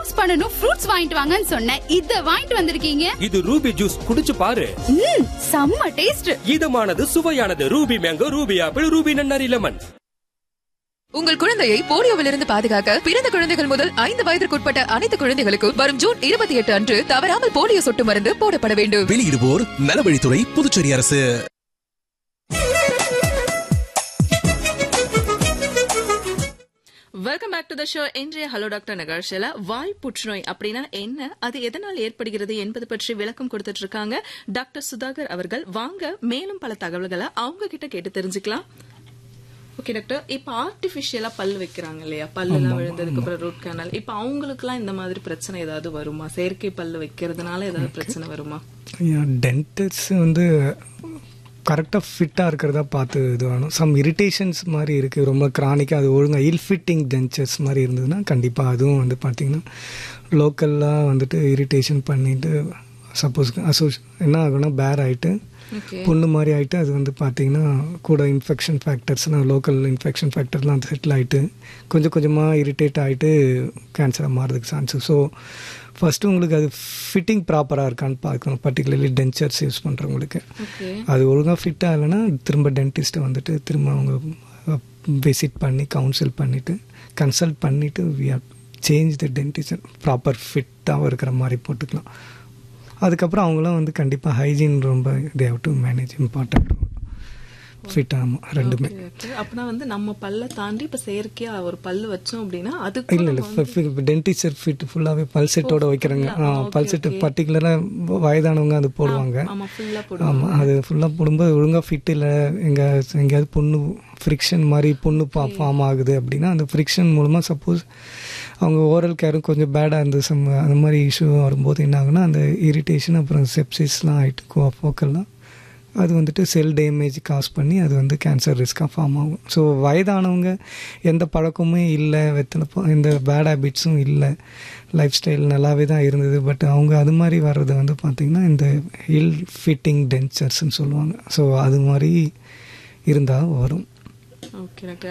juice பண்ணனும் fruits வாங்கிட்டு வாங்கன்னு சொன்னேன் இத வாங்கிட்டு வந்திருக்கீங்க இது ரூபி ஜூஸ் குடிச்சு பாரு ம் செம்ம டேஸ்ட் இதமானது சுவையானது Ruby mango Ruby apple Ruby நன்னாரி லெமன் உங்கள் குழந்தையை போலியோவிலிருந்து பாதுகாக்க பிறந்த குழந்தைகள் முதல் ஐந்து வயதிற்குட்பட்ட அனைத்து குழந்தைகளுக்கும் வரும் ஜூன் இருபத்தி எட்டு அன்று தவறாமல் போலியோ சொட்டு மருந்து போடப்பட வேண்டும் வெளியிடுவோர் நலவழித்துறை புதுச்சேரி அரசு welcome back to the show இன்றைய ஹலோ டாக்டர் நிகழ்ச்சியில வாய் புற்றுநோய் அப்படின்னா என்ன அது எதனால் ஏற்படுகிறது என்பது பற்றி விளக்கம் கொடுத்துட்டு இருக்காங்க டாக்டர் சுதாகர் அவர்கள் வாங்க மேலும் பல தகவல்களை அவங்க கிட்ட கேட்டு தெரிஞ்சுக்கலாம் ஓகே டாக்டர் இப்ப ஆர்டிபிஷியலா பல் வைக்கிறாங்க இல்லையா பல்லெல்லாம் விழுந்ததுக்கு அப்புறம் ரூட் கேனல் இப்ப அவங்களுக்குலாம் இந்த மாதிரி பிரச்சனை ஏதாவது வருமா செயற்கை பல்லு வைக்கிறதுனால ஏதாவது பிரச்சனை வருமா டென்டர்ஸ் வந்து கரெக்டாக ஃபிட்டாக இருக்கிறதா பார்த்து இது வேணும் சம் இரிட்டேஷன்ஸ் மாதிரி இருக்குது ரொம்ப க்ரானிக்காக அது ஒழுங்காக இல் ஃபிட்டிங் டென்ச்சர்ஸ் மாதிரி இருந்ததுன்னா கண்டிப்பாக அதுவும் வந்து பார்த்திங்கன்னா லோக்கல்லாக வந்துட்டு இரிட்டேஷன் பண்ணிட்டு சப்போஸ் அசோஸ் என்ன ஆகும்னா பேர் ஆகிட்டு ஓகே புண்ணு மாதிரி ஆகிட்டு அது வந்து பார்த்தீங்கன்னா கூட இன்ஃபெக்ஷன் ஃபேக்டர்ஸ்னால் லோக்கல் இன்ஃபெக்ஷன் ஃபேக்டர்லாம் செட்டில் ஆகிட்டு கொஞ்சம் கொஞ்சமாக இரிட்டேட் ஆகிட்டு கேன்சராக மாறதுக்கு சான்சஸ் ஸோ ஃபஸ்ட்டு உங்களுக்கு அது ஃபிட்டிங் ப்ராப்பராக இருக்கான்னு பார்க்கணும் பர்டிகுலர்லி டென்ச்சர்ஸ் யூஸ் பண்ணுறவங்களுக்கு ஓகே அது ஒழுங்காக ஃபிட் ஆகலைன்னா திரும்ப டென்டிஸ்ட்டை வந்துட்டு திரும்ப அவங்க விசிட் பண்ணி கவுன்சில் பண்ணிவிட்டு கன்சல்ட் பண்ணிவிட்டு we have change the dentist proper ஃபிட்டாக இருக்கிற மாதிரி போட்டுக்கலாம் அதுக்கப்புறம் அவங்களும் வந்து கண்டிப்பாக ஹைஜீன் ரொம்ப they have to manage important fit ஆமாம் ரெண்டுமே ஓகே அப்படின்னா வந்து நம்ம பல்ல தாண்டி இப்ப செயற்கையா ஒரு பல்லு வச்சோம் அப்படின்னா அதுக்கு இல்லை இல்லை டென்டிஸ்டர் ஃபிட் ஃபுல்லாகவே பல் செட்டோட வைக்கிறாங்க ஆ பல் செட்டு பர்டிகுலராக வயதானவங்க அது போடுவாங்க ஆமா ஃபுல்லா போடுவோம் ஆமாம் அது ஃபுல்லாக போடும்போது ஒழுங்காக ஃபிட் இல்லை எங்கே எங்கேயாவது புண்ணு ஃப்ரிக்ஷன் மாதிரி புண்ணு பா ஃபார்ம் ஆகுது அப்படின்னா அந்த ஃப்ரிக்ஷன் மூலமாக சப்போஸ் அவங்க ஓரல் கேரும் கொஞ்சம் பேடாக இருந்து சம் அந்த மாதிரி இஷ்யூ வரும்போது என்ன ஆகுனா அந்த இரிட்டேஷன் அப்புறம் செப்சிஸ்லாம் ஆகிட்டு கோ ஃபோக்கல்லாம் அது வந்துட்டு செல் டேமேஜ் காஸ் பண்ணி அது வந்து கேன்சர் ரிஸ்க்காக ஃபார்ம் ஆகும் ஸோ வயதானவங்க எந்த பழக்கமுமே இல்லை வெத்தலை ப- எந்த பேட் ஹேபிட்ஸும் இல்லை லைஃப் ஸ்டைல் நல்லாவே தான் இருந்தது பட் அவங்க அது மாதிரி வர்றது வந்து பார்த்திங்கன்னா இந்த இல் ஃபிட்டிங் டென்ச்சர்ஸ்னு சொல்லுவாங்க ஸோ அது மாதிரி இருந்தால் வரும் ஓகே டாக்டர்